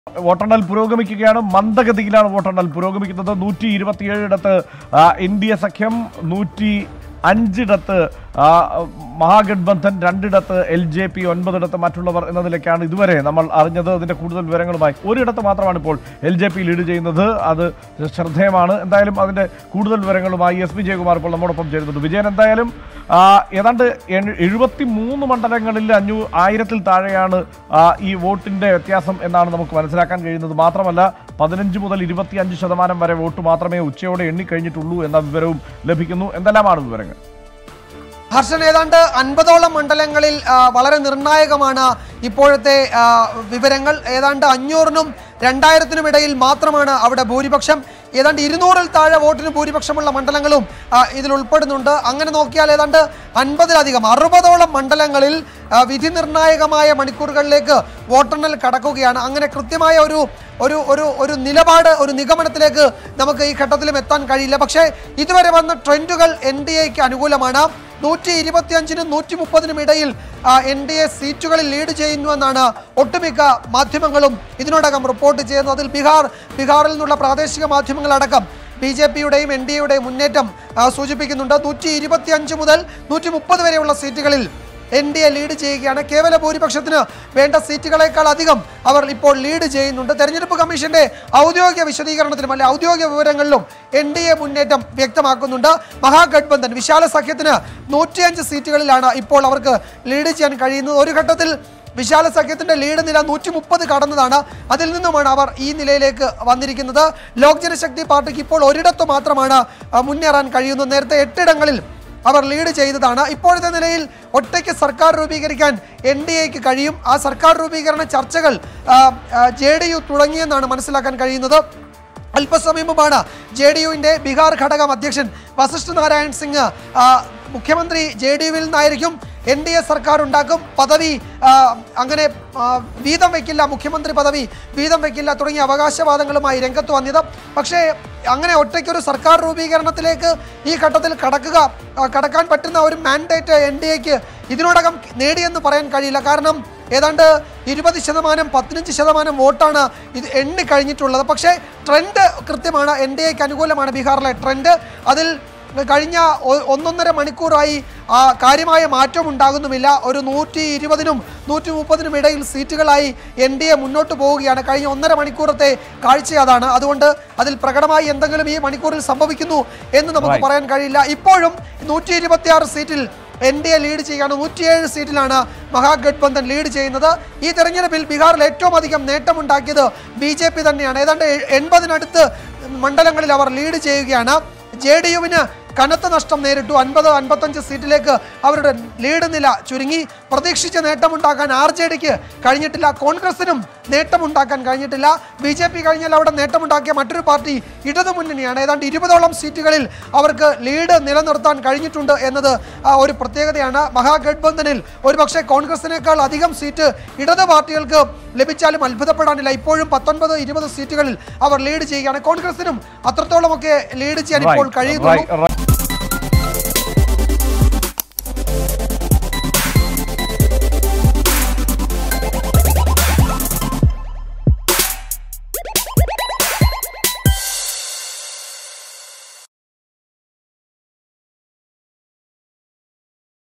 വോട്ടെണ്ണൽ പുരോഗമിക്കുകയാണ് മന്ദഗതിയിലാണ് വോട്ടെണ്ണൽ പുരോഗമിക്കുന്നത് നൂറ്റി ഇരുപത്തിയേഴിടത്ത് എൻ ഡി എ സഖ്യം നൂറ്റി അഞ്ചിടത്ത് ആ, മഹാഗഡ്ബന്ധൻ രണ്ടിടത്ത് എൽ ജെ പി ഒൻപതിടത്ത് മറ്റുള്ളവർ എന്ന നിലയ്ക്കാണ് ഇതുവരെ നമ്മൾ അറിഞ്ഞത് അതിന്റെ കൂടുതൽ വിവരങ്ങളുമായി ഒരിടത്ത് മാത്രമാണ് ഇപ്പോൾ എൽ ജെ പി ലീഡ് ചെയ്യുന്നത് അത് ശ്രദ്ധേയമാണ് എന്തായാലും അതിന്റെ കൂടുതൽ വിവരങ്ങളുമായി എസ് വി ജയകുമാർ ഇപ്പോൾ നമ്മോടൊപ്പം ചേരുന്നുണ്ട് വിജയൻ എന്തായാലും ആ, ഏതാണ്ട് എഴുപത്തി മൂന്ന് മണ്ഡലങ്ങളിൽ അഞ്ഞൂ ആയിരത്തിൽ താഴെയാണ് ആ, ഈ വോട്ടിന്റെ വ്യത്യാസം എന്നാണ് നമുക്ക് മനസ്സിലാക്കാൻ കഴിയുന്നത് മാത്രമല്ല പതിനഞ്ച് മുതൽ ഇരുപത്തിയഞ്ച് ശതമാനം വരെ വോട്ട് മാത്രമേ ഉച്ചയോടെ എണ്ണിക്കഴിഞ്ഞിട്ടുള്ളൂ എന്ന വിവരവും ലഭിക്കുന്നു എന്തെല്ലാമാണ് വിവരങ്ങൾ ഹർഷൻ ഏതാണ്ട് അൻപതോളം മണ്ഡലങ്ങളിൽ ആ, വളരെ നിർണായകമാണ് ഇപ്പോഴത്തെ ആ, വിവരങ്ങൾ ഏതാണ്ട് അഞ്ഞൂറിനും രണ്ടായിരത്തിനും ഇടയിൽ മാത്രമാണ് അവിടെ ഭൂരിപക്ഷം ഏതാണ്ട് ഇരുന്നൂറിൽ താഴെ വോട്ടിന് ഭൂരിപക്ഷമുള്ള മണ്ഡലങ്ങളും ആ, ഇതിൽ ഉൾപ്പെടുന്നുണ്ട് അങ്ങനെ നോക്കിയാൽ ഏതാണ്ട് അൻപതിലധികം അറുപതോളം മണ്ഡലങ്ങളിൽ ആ, വിധി നിർണായകമായ മണിക്കൂറുകളിലേക്ക് വോട്ടെണ്ണൽ കടക്കുകയാണ് അങ്ങനെ കൃത്യമായ ഒരു ഒരു ഒരു ഒരു നിലപാട് ഒരു നിഗമനത്തിലേക്ക് നമുക്ക് ഈ ഘട്ടത്തിലും എത്താൻ കഴിയില്ല പക്ഷേ ഇതുവരെ വന്ന ട്രെൻഡുകൾ എൻ ഡി എക്ക് അനുകൂലമാണ് നൂറ്റി ഇരുപത്തിയഞ്ചിനും നൂറ്റി മുപ്പതിനും ഇടയിൽ എൻ ഡി എ സീറ്റുകളിൽ ലീഡ് ചെയ്യുന്നുവെന്നാണ് ഒട്ടുമിക്ക മാധ്യമങ്ങളും ഇതിനോടകം റിപ്പോർട്ട് ചെയ്യുന്നത് അതിൽ ബീഹാർ ബീഹാറിൽ നിന്നുള്ള പ്രാദേശിക മാധ്യമങ്ങളടക്കം ബി ജെ പിയുടെയും എൻ ഡി എയുടെയും മുന്നേറ്റം ആ, സൂചിപ്പിക്കുന്നുണ്ട് നൂറ്റി ഇരുപത്തിയഞ്ച് മുതൽ നൂറ്റി മുപ്പത് വരെയുള്ള സീറ്റുകളിൽ എൻ ഡി എ ലീഡ് ചെയ്യുകയാണ് കേവല ഭൂരിപക്ഷത്തിന് വേണ്ട സീറ്റുകളെക്കാൾ അധികം അവർ ഇപ്പോൾ ലീഡ് ചെയ്യുന്നുണ്ട് തെരഞ്ഞെടുപ്പ് കമ്മീഷന്റെ ഔദ്യോഗിക വിശദീകരണത്തിലും അല്ലെ ഔദ്യോഗിക വിവരങ്ങളിലും എൻ ഡി എ മുന്നേറ്റം വ്യക്തമാക്കുന്നുണ്ട് മഹാഗഡ്ബന്ധൻ വിശാല സഖ്യത്തിന് നൂറ്റിയഞ്ച് സീറ്റുകളിലാണ് ഇപ്പോൾ അവർക്ക് ലീഡ് ചെയ്യാൻ കഴിയുന്നത് ഒരു ഘട്ടത്തിൽ വിശാല സഖ്യത്തിന്റെ ലീഡ് നില നൂറ്റി മുപ്പത് കടന്നതാണ് അതിൽ നിന്നുമാണ് അവർ ഈ നിലയിലേക്ക് വന്നിരിക്കുന്നത് ലോക് ജനശക്തി പാർട്ടിക്ക് ഇപ്പോൾ ഒരിടത്ത് മാത്രമാണ് ആ, മുന്നേറാൻ കഴിയുന്നത് നേരത്തെ എട്ടിടങ്ങളിൽ അവർ ലീഡ് ചെയ്തതാണ് ഇപ്പോഴത്തെ നിലയിൽ ഒറ്റയ്ക്ക് സർക്കാർ രൂപീകരിക്കാൻ എൻ ഡി എക്ക് കഴിയും ആ സർക്കാർ രൂപീകരണ ചർച്ചകൾ ജെ ഡി യു തുടങ്ങിയെന്നാണ് മനസ്സിലാക്കാൻ കഴിയുന്നത് അല്പസമയം മുമ്പാണ് ജെ ഡി യുവിൻ്റെ ബീഹാർ ഘടകം അധ്യക്ഷൻ വസിഷ്ഠ നാരായൺ സിംഗ് ആ, മുഖ്യമന്ത്രി ജെ ഡി യുവിൽ നിന്നായിരിക്കും എൻ ഡി എ സർക്കാർ ഉണ്ടാക്കും പദവി ആ, അങ്ങനെ ആ, വീതം വയ്ക്കില്ല മുഖ്യമന്ത്രി പദവി വീതം വയ്ക്കില്ല തുടങ്ങിയ അവകാശവാദങ്ങളുമായി രംഗത്ത് വന്നത് പക്ഷേ അങ്ങനെ ഒറ്റയ്ക്കൊരു സർക്കാർ രൂപീകരണത്തിലേക്ക് ഈ ഘട്ടത്തിൽ കടക്കുക ആ, കടക്കാൻ പറ്റുന്ന ഒരു മാൻഡേറ്റ് എൻ ഡി എക്ക് ഇതിനോടകം നേടിയെന്ന് പറയാൻ കഴിയില്ല കാരണം ഏതാണ്ട് ഇരുപത് ശതമാനം പതിനഞ്ച് ശതമാനം വോട്ടാണ് ഇത് എണ്ണി കഴിഞ്ഞിട്ടുള്ളത് പക്ഷേ ട്രെൻഡ് കൃത്യമാണ് എൻ ഡി എക്ക് അനുകൂലമാണ് ബീഹാറിലെ ട്രെൻഡ് അതിൽ കഴിഞ്ഞ ഒ- ഒന്നൊന്നര മണിക്കൂറായി ആ കാര്യമായ മാറ്റം ഉണ്ടാകുന്നുമില്ല ഒരു നൂറ്റി ഇരുപതിനും നൂറ്റി മുപ്പതിനും ഇടയിൽ സീറ്റുകളായി എൻ ഡി എ മുന്നോട്ട് പോവുകയാണ് കഴിഞ്ഞ ഒന്നര മണിക്കൂറത്തെ കാഴ്ച അതാണ് അതുകൊണ്ട് അതിൽ പ്രകടമായി എന്തെങ്കിലും ഈ മണിക്കൂറിൽ സംഭവിക്കുന്നു എന്ന് നമുക്ക് Right. പറയാൻ കഴിയില്ല ഇപ്പോഴും നൂറ്റി ഇരുപത്തിയാറ് സീറ്റിൽ എൻ ഡി എ ലീഡ് ചെയ്യുകയാണ് നൂറ്റിയേഴ് സീറ്റിലാണ് മഹാഗഡ്ബന്ധൻ ലീഡ് ചെയ്യുന്നത് ഈ തെരഞ്ഞെടുപ്പിൽ ബീഹാറിൽ ഏറ്റവും അധികം നേട്ടമുണ്ടാക്കിയത് ബി ജെ പി തന്നെയാണ് ഏതാണ്ട് എ- എൺപതിനടുത്ത് മണ്ഡലങ്ങളിൽ അവർ ലീഡ് ചെയ്യുകയാണ് ജെ ഡി യുവിന് കനത്ത നഷ്ടം നേരിട്ടു അൻപത് അൻപത്തഞ്ച് സീറ്റിലേക്ക് അവരുടെ ലീഡ് നില ചുരുങ്ങി പ്രതീക്ഷിച്ച നേട്ടമുണ്ടാക്കാൻ ആർ ജെ ഡിക്ക് കഴിഞ്ഞിട്ടില്ല കോൺഗ്രസിനും നേട്ടമുണ്ടാക്കാൻ കഴിഞ്ഞിട്ടില്ല ബി ജെ പി കഴിഞ്ഞാൽ അവിടെ നേട്ടമുണ്ടാക്കിയ മറ്റൊരു പാർട്ടി ഇടതു മുന്നണിയാണ് ഏതാണ്ട് ഇരുപതോളം സീറ്റുകളിൽ അവർക്ക് ലീഡ് നിലനിർത്താൻ കഴിഞ്ഞിട്ടുണ്ട് എന്നത് ആ, ഒരു പ്രത്യേകതയാണ് മഹാഗഡ്ബന്ധനിൽ ഒരുപക്ഷെ കോൺഗ്രസിനേക്കാൾ അധികം സീറ്റ് ഇടത് പാർട്ടികൾക്ക് ലഭിച്ചാലും അത്ഭുതപ്പെടാനില്ല ഇപ്പോഴും പത്തൊൻപത് ഇരുപത് സീറ്റുകളിൽ അവർ ലീഡ് ചെയ്യുകയാണ് കോൺഗ്രസിനും അത്രത്തോളമൊക്കെ ലീഡ് ചെയ്യാൻ ഇപ്പോൾ Right, കഴിയുന്നുള്ളൂ right, right.